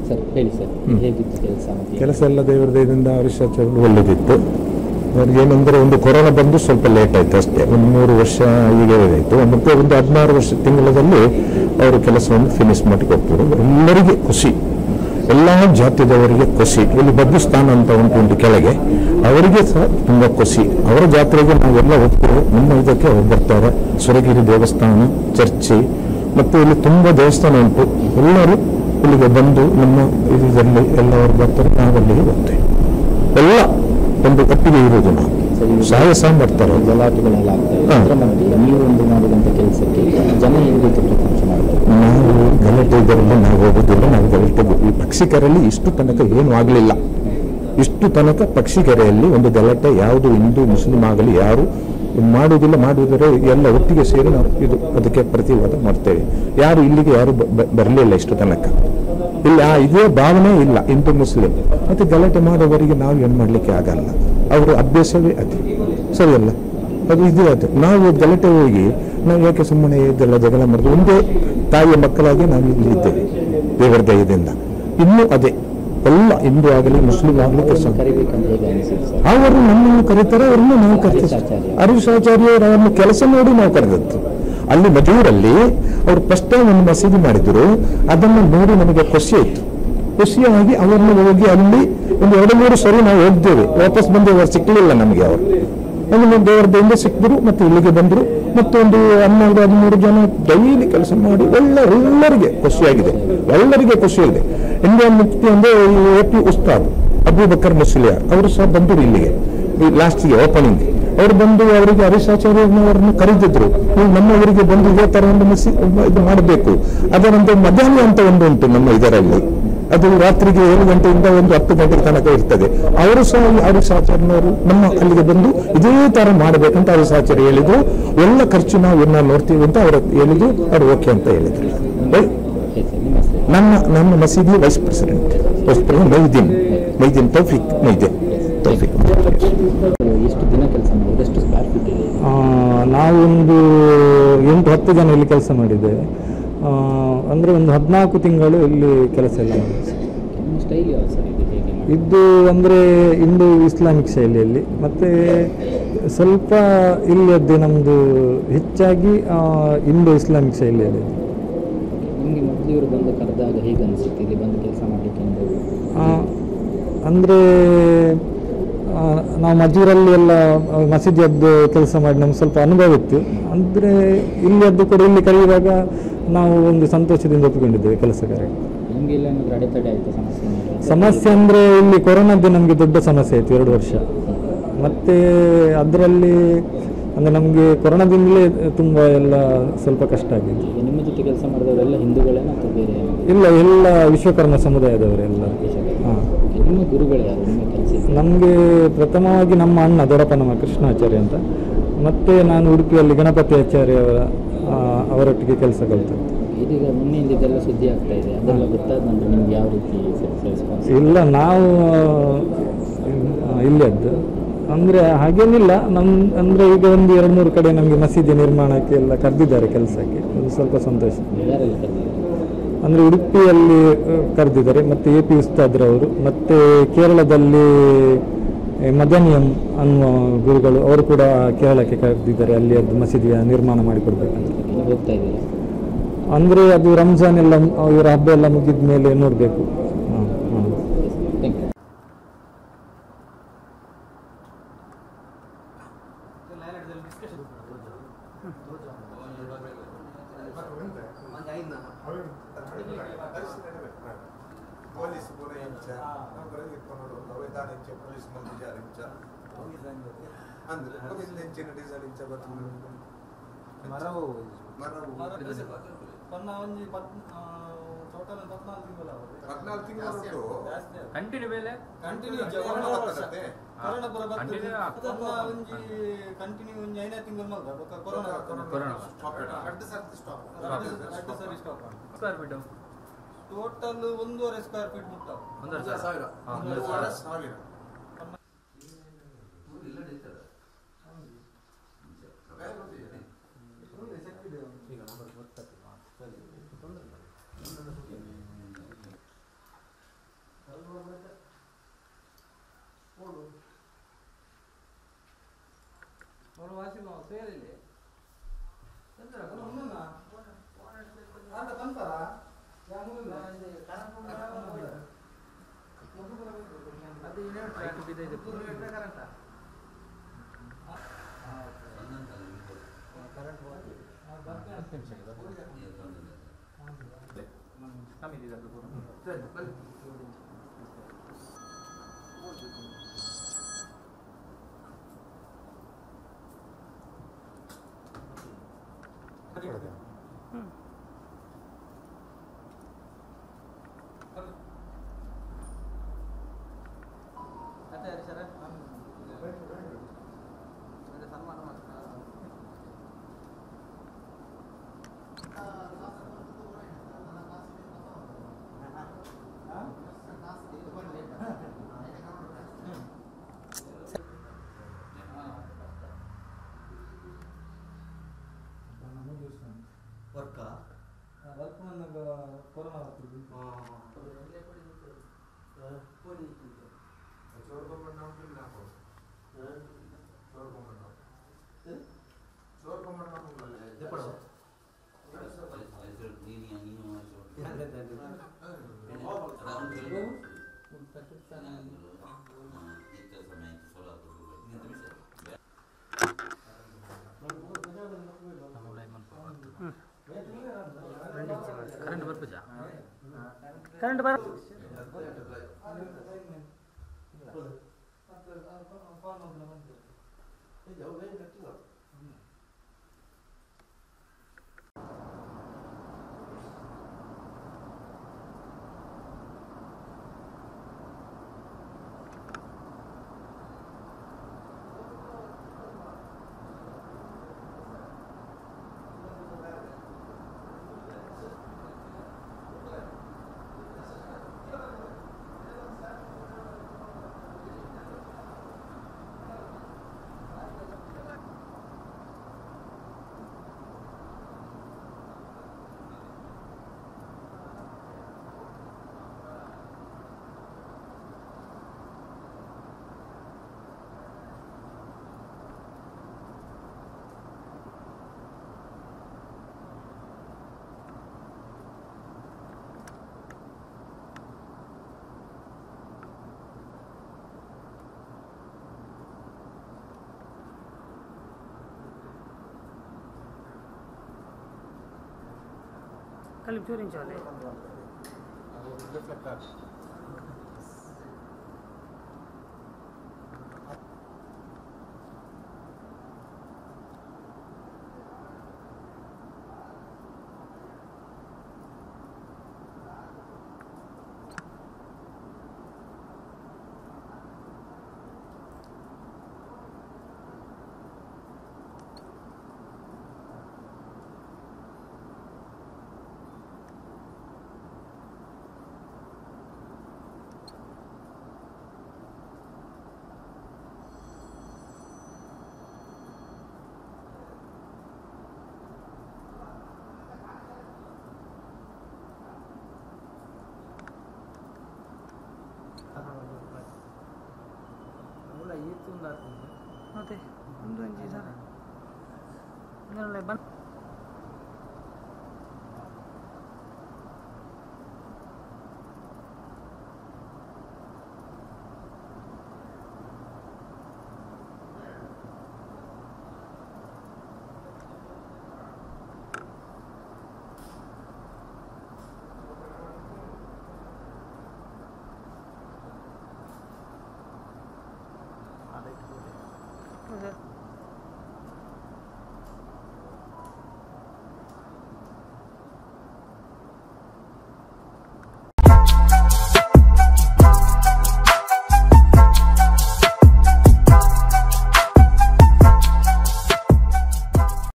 Sir ಹೇಳಿ sir ಹ್ಮ್. ಹೇಗಿತ್ತು ಕೆಲಸ ಮತ್ತೆ ಕೆಲಸ ಎಲ್ಲ ದೇವರ ದಯದಿಂದ ರಿಸರ್ಚ್ ಒಳ್ಳೆದಿತ್ತು ಅವ್ರಿಗೆ ಏನಂದ್ರೆ ಒಂದು ಕೊರೋನಾ ಬಂದು ಸ್ವಲ್ಪ ಲೇಟ್ ಆಯ್ತು ಅಷ್ಟೇ ಒಂದು ಮೂರು ವರ್ಷ ಹೀಗೆ ಆಯಿತು ಮತ್ತೆ ಒಂದು ಹದಿನಾರು ವರ್ಷ ತಿಂಗಳಲ್ಲಿ ಅವರು ಕೆಲಸವನ್ನು ಫಿನಿಶ್ ಮಾಡಿ ಕೊಟ್ಟರು ಎಲ್ಲರಿಗೆ ಖುಷಿ ಎಲ್ಲ ಜಾತಿದವರಿಗೆ ಖುಷಿ ಇಲ್ಲಿ ಬದ್ದು ಸ್ಥಾನ ಅಂತ ಉಂಟು ಉಂಟು ಕೆಳಗೆ ಅವರಿಗೆ ಸಹ ತುಂಬ ಖುಷಿ ಅವರ ಜಾತ್ರೆಗೆ ನಾವೆಲ್ಲ ಹೋಗ್ತೇವೆ ನಮ್ಮ ಇದಕ್ಕೆ ಅವ್ರು ಬರ್ತಾರೆ ಸುರಗಿರಿ ದೇವಸ್ಥಾನ ಚರ್ಚಿ ಮತ್ತು ಇಲ್ಲಿ ತುಂಬ ದೇವಸ್ಥಾನ ಉಂಟು ಎಲ್ಲರೂ ಇಲ್ಲಿಗೆ ಬಂದು ನಮ್ಮ ಇದರಲ್ಲಿ ಎಲ್ಲವರು ಬರ್ತಾರೆ ನಾವು ಅಲ್ಲಿಗೆ ಹೋಗ್ತೇವೆ ಎಲ್ಲ ಒಂದು ಒಟ್ಟಿಗೆ ಇರುವುದು ನಾವು ಸರಿ. ಸಹಾಯ ಸಹ ಮಾಡ್ತಾರೆ ಗಲಾಟೆಗಳೆಲ್ಲ ಆಗ್ತಾ ಇದೆ ಹಾ. ಅದರ ಮಧ್ಯೆ ನೀವು ಒಂದು ಮಾಡಿದಂಥ ಕೆಲಸಕ್ಕೆ ಜನ ಈ ರೀತಿ ಪ್ರಶಂಸೆ ಮಾಡ್ತಾರೆ ನಾವು ಗಲಾಟೆ ಇದರಲ್ಲಿ ನಾವು ಹೋಗುದಿಲ್ಲ ನಾವು ಗಲಾಟೆ ಈ ಪಕ್ಷಿಕರಲ್ಲಿ ಇಷ್ಟು ತನಕ ಏನು ಆಗಲಿಲ್ಲ ಇಷ್ಟು ತನಕ ಪಕ್ಷಿಕೆರೆಯಲ್ಲಿ ಒಂದು ಗಲಾಟೆ ಯಾವುದು ಹಿಂದೂ ಮುಸ್ಲಿಂ ಆಗಲಿ ಯಾರು ಮಾಡುವುದಿಲ್ಲ ಮಾಡುವುದರೆ ಎಲ್ಲ ಒಟ್ಟಿಗೆ ಸೇರಿ ನಾವು ಇದು ಅದಕ್ಕೆ ಪ್ರತಿವಾದ ಮಾಡ್ತೇವೆ ಯಾರು ಇಲ್ಲಿಗೆ ಯಾರು ಬರಲಿಲ್ಲ ಇಷ್ಟು ತನಕ ಇಲ್ಲಿ ಆ ಇದೇ ಭಾವನೆ ಇಲ್ಲ ಹಿಂದೂ ಮುಸ್ಲಿಂ ಮತ್ತೆ ಗಲಾಟೆ ಮಾಡುವವರಿಗೆ ನಾವು ಏನು ಮಾಡಲಿಕ್ಕೆ ಆಗಲ್ಲ ಅವರ ಅಭ್ಯಾಸವೇ ಅದು ಸರಿಯಲ್ಲ ಅದು ಇದು ಅದು ನಾವು ಗಲಾಟೆ ಹೋಗಿ ನಾವು ಯಾಕೆ ಸುಮ್ಮನೆ ಇದೆಲ್ಲ ಜಗಳ ಮಾಡಿದ್ವಿ ಒಂದೇ ತಾಯಿಯ ಮಕ್ಕಳಾಗಿ ನಾವು ಇಲ್ಲಿ ಇದ್ದೇವೆ ದೇವರ ದಯದಿಂದ ಇನ್ನೂ ಅದೇ ಎಲ್ಲ ಹಿಂದೂ ಆಗಲಿ ಮುಸ್ಲಿಂ ಆಗಲಿ ಕೆಲಸ ಕರಿಬೇಕಂತ ಹೇಗೆ ಅನಿಸಿದೆ ಸರ್ ಅವರು ನಮ್ಮನ್ನು ಕರೀತಾರೆ ಅವರನ್ನು ನಾವು ಕರಿತೀವಿ ಹರೀಶಾಚಾರ್ಯ. ಹರೀಶಾಚಾರ್ಯರನ್ನು ಕೆಲಸ ನೋಡಿ ನಾವು ಕರೆದದ್ದು ಅಲ್ಲಿ ಮಜೂರಲ್ಲಿ ಅವರು ಫಸ್ಟ್ ಟೈಮ್ ಒಂದು ಮಸೀದಿ ಮಾಡಿದ್ರು ಅದನ್ನು ನೋಡಿ ನಮಗೆ ಖುಷಿ ಆಯ್ತು ಖುಷಿಯಾಗಿ ಅವರನ್ನು ಹೋಗಿ ಅಲ್ಲಿ ಒಂದು ಎರಡು ಮೂರು ಸರಿ ನಾವು ಹೋಗ್ತೇವೆ ವಾಪಸ್ ಬಂದು ಅವರು ಸಿಕ್ಕಲಿಲ್ಲ ನಮಗೆ ಅವರು ಅಲ್ಲಿ ದೇವರ ದಯಿಂದ ಸಿಕ್ಕಿದ್ರು ಮತ್ತೆ ಇಲ್ಲಿಗೆ ಬಂದರು ಮತ್ತೊಂದು ಹನ್ನೆರಡು ಹದಿಮೂರು ಜನ ಡೈಲಿ ಕೆಲಸ ಮಾಡಿ ಒಳ್ಳೆ ಎಲ್ಲರಿಗೆ ಖುಷಿಯಾಗಿದೆ ಎಲ್ಲರಿಗೆ ಖುಷಿಯಾಗಿದೆ ಇಂಡಿಯನ್ ಮುಕ್ತಿ ಅಂದ್ರೆ ಎ ಪಿ ಉಸ್ತಾದ್ ಅಬೂಬಕರ್ ಮುಸ್ಲಿಯಾರ್ ಅವರು ಸಹ ಬಂದರು ಇಲ್ಲಿಗೆ ಲಾಸ್ಟ್ಗೆ ಓಪನಿಂಗ್ ಅವರು ಬಂದು ಅವರಿಗೆ ಹರೀಶಾಚಾರ್ಯನವರನ್ನು ಕರೆದಿದ್ರು ನೀವು ನಮ್ಮವರಿಗೆ ಬಂದು ಇದೇ ತರ ಒಂದು ಮಿಸಿ ಇದು ಮಾಡಬೇಕು ಅದರೊಂದು ಮಧ್ಯಾಹ್ನ ಅಂತ ಒಂದು ಉಂಟು ನಮ್ಮ ಇದರಲ್ಲಿ ಅದು ರಾತ್ರಿಗೆ ಏಳು ಗಂಟೆಯಿಂದ ಒಂದು ಹತ್ತು ಗಂಟೆ ತನಕ ಇರ್ತದೆ ಅವರು ಸಹ ಈ ಹರೀಶಾಚಾರ್ಯನವರು ನಮ್ಮ ಅಲ್ಲಿಗೆ ಬಂದು ಇದೇ ತರ ಮಾಡಬೇಕಂತ ಹರೀಶಾಚಾರ್ಯ ಹೇಳಿದ್ರು ಎಲ್ಲ ಖರ್ಚು ನಾವು ನಾವು ನೋಡ್ತೀವಿ ಅಂತ ಅವರು ಹೇಳಿದ್ರು ಅವ್ರು ಓಕೆ ಅಂತ ಹೇಳಿದ್ರು ಬೈ- ಹೇಳಿ ಸರ್ ನಿಮ್ಮ ಹೆಸರು ನನ್ನ ನನ್ನ ಮಸೀದಿ vice president vice president Maideen Maideen Taufiq Maideen Taufiq ಎಷ್ಟು ದಿನ ಕೆಲಸ ಮಾಡಿದ್ರೆ ಎಷ್ಟು ಸ್ಕ್ವೇರ್ ಫೀಟ್ ಇದೆ ಆ, ನಾವೊಂದು ಎಂಟು ಹತ್ತು ಜನ ಇಲ್ಲಿ ಕೆಲಸ ಮಾಡಿದ್ದೇವೆ ಆ, ಅಂದ್ರೆ ಒಂದು ಹದಿನಾಲ್ಕು ತಿಂಗಳು ಇಲ್ಲಿ ಕೆಲಸ ಎಲ್ಲ ಮಾಡಿದ್ವಿ ನಿಮ್ಮ ಸ್ಟೈಲ್ ಯಾವುದು ಸರ್ ಇದು ಹೇಗೆ ಮಾಡಿ ಇದು ಅಂದರೆ ಇಂದು ಇಸ್ಲಾಮಿಕ್ ಶೈಲಿಯಲ್ಲಿ ಮತ್ತು ಸ್ವಲ್ಪ ಇಲ್ಲಿಯದ್ದು ನಮ್ಮದು ಹೆಚ್ಚಾಗಿ ಆ, ಇಂಡೋ ಇಸ್ಲಾಮಿಕ್ ಶೈಲಿಯಲ್ಲಿ ನಿಮಗೆ ಮೊದಲು ಇವರು ಬಂದು ಕರೆದಾಗ ಹೇಗೆ ಅನಿಸುತ್ತೆ ಇಲ್ಲಿ ಬಂದು ಕೆಲಸ ಮಾಡಲಿಕ್ಕೆ ಅನುಭವ ಅಂದರೆ ನಾವು ಮಜೂರಲ್ಲಿ ಎಲ್ಲ ಆ, ಮಸೀದಿಯದ್ದು ಕೆಲಸ ಮಾಡಿ ನಮ್ಗೆ ಸ್ವಲ್ಪ ಅನುಭವ ಇತ್ತು ಅಂದರೆ ಇಲ್ಲಿಯದ್ದು ಕೂಡ ಇಲ್ಲಿ ಕರೆಯುವಾಗ ನಾವು ಒಂದು ಸಂತೋಷದಿಂದ ಒಪ್ಪಿಕೊಂಡಿದ್ದೇವೆ ಕೆಲಸಗಾರ ನಿಮಗೆ ಇಲ್ಲ ಏನಾದರೂ ಅಡೆತಡೆ ಆಯಿತು ಸಮಸ್ಯೆ ಏನಾದ್ರು? ಸಮಸ್ಯೆ ಅಂದರೆ ಇಲ್ಲಿ ಕೊರೋನಾದ್ದು ನಮಗೆ ದೊಡ್ಡ ಸಮಸ್ಯೆ ಆಯಿತು ಎರಡು ವರ್ಷ ಮತ್ತು ಅದರಲ್ಲಿ ಅಂದರೆ ನಮಗೆ ಕೊರೋನಾದಿಂದಲೇ ತುಂಬ ಎಲ್ಲ ಸ್ವಲ್ಪ ಕಷ್ಟ ಆಗಿದೆ ಈಗ ನಿಮ್ಮ ಜೊತೆ ಕೆಲಸ ಮಾಡಿದವರೆಲ್ಲ ಹಿಂದೂಗಳೇನ ಅಥವಾ ಬೇರೆ ಏನಾದ್ರು? ಇಲ್ಲ ಎಲ್ಲ ವಿಶ್ವಕರ್ಮ ಸಮುದಾಯದವರೆಲ್ಲ ಹಾಂ ನಿಮ್ಮ ಗುರುಗಳು ಯಾರು ನಿಮ್ಮ ಕೆಲಸ ನಮಗೆ ಪ್ರಥಮವಾಗಿ ನಮ್ಮ ಅಣ್ಣ ದೊಡ್ಡಪ್ಪನಮ್ಮ ಕೃಷ್ಣಾಚಾರ್ಯ ಅಂತ ಮತ್ತು ನಾನು ಉಡುಪಿಯಲ್ಲಿ ಗಣಪತಿ ಆಚಾರ್ಯ ಅವರ ಆ, ಅವರೊಟ್ಟಿಗೆ ಕೆಲಸ ಕಲಿತದ್ದು ಇದೀಗ ಮೊನ್ನೆಯಿಂದ ಇದೆಲ್ಲ ಸುದ್ದಿ ಆಗ್ತಾ ಇದೆ ಅದೆಲ್ಲ ಗೊತ್ತಾದ ನಂತರ ನಿಮ್ಗೆ ಯಾವ ರೀತಿ ರೆಸ್ಪಾನ್ಸ್ ಇಲ್ಲ ನಾವು ಆ, ಇಲ್ಲಿಯದ್ದು ಅಂದರೆ ಹಾಗೇನಿಲ್ಲ ನಮ್ಮ ಅಂದರೆ ಈಗ ಒಂದು ಎರಡು ಮೂರು ಕಡೆ ನಮಗೆ ಮಸೀದಿ ನಿರ್ಮಾಣಕ್ಕೆ ಎಲ್ಲ ಕರೆದಿದ್ದಾರೆ ಕೆಲಸಕ್ಕೆ ಒಂದು ಸ್ವಲ್ಪ ಸಂತೋಷ ಯಾರೆಲ್ಲ ಕರೆದಿದ್ದಾರೆ ಅಂದರೆ ಉಡುಪಿಯಲ್ಲಿ ಆ, ಕರೆದಿದ್ದಾರೆ ಮತ್ತು ಎ ಪಿ ಉಸ್ತಾದ್ರವರು ಮತ್ತು ಕೇರಳದಲ್ಲಿ ಆ, ಮದನಿಯಂ ಅನ್ನುವ ಗುರುಗಳು ಅವರು ಕೂಡ ಕೇರಳಕ್ಕೆ ಕರೆದಿದ್ದಾರೆ ಅಲ್ಲಿ ಅದು ಮಸೀದಿಯ ನಿರ್ಮಾಣ ಮಾಡಿಕೊಡ್ಬೇಕಂತ ನೀವು ಹೋಗ್ತಾ ಇದ್ದೀರಾ ಅಂದರೆ ಅದು ರಂಜಾನ್ ಎಲ್ಲ ಆ, ಇವರ ಹಬ್ಬ ಎಲ್ಲ ಮುಗಿದ ಮೇಲೆ ನೋಡಬೇಕು ಹಾಂ ಹಾಂ ಥ್ಯಾಂಕ್ ಯು పోలీసు గురించి అవైధానించే పోలీసు మంది విచారించ అందుకు ఇచ్చిన డిజైనించబోతున్నాను మరో ಹದಿನಾಲ್ಕು ತಿಂಗಳು ಕಂಟಿನ್ಯೂ ಮೇಲೆ ಕಂಟಿನ್ಯೂ ಕಂಟಿನ್ಯೂ ಕಂಟಿನ್ಯೂ ಒಂಜಿ ಐನೇ ತಿಂಗಳು ಮಲ್ದ ಬೊಕ್ಕ ಕೊರೋನಾ ಕೊರೋನಾ ಎರಡು ಸರ್ತಿ ಸ್ಟಾಪ್ ಎರಡು ಸರಿ ಸ್ಟಾಪ್ ಸ್ಕ್ವೇರ್ ಫೀಟು ಟೋಟಲ್ ಒಂದೂವರೆ ಸ್ಕ್ವೇರ್ ಫೀಟ್ ಮುಟ್ಟಾವ ಒಂದೂವರೆ ಸಾವಿರ ಹಾಂ, ಒಂದೂವರೆ ಒಂದೂವರೆ ಸಾವಿರ ಸಾವಿರ ಐದು ಬಿದ್ದಿದೆ ಕಮ್ಮಿ ಇದೆ ಅದು ಪೂರ. ಮತ್ತೆ ಹರೀಶರ ಮತ್ತೆ ಸನ್ಮಾನ ಮಾಡ್ತಾರೆ ವರ್ಕ ವರ್ಕ್ ಬಂದಾಗ ಕೊರೋನಾ ಆಗ್ತಿದ್ದು ಕರೆಂಟ್ ಬರ್ಪುಜಾ ಕರೆಂಟ್ ಬರ కలిపి చూపించాలి ಮತ್ತೆ ಒಂದು ಅಂಜಿ ಸರ್ ಇದರಲ್ಲೇ ಬಂದು ಸರ್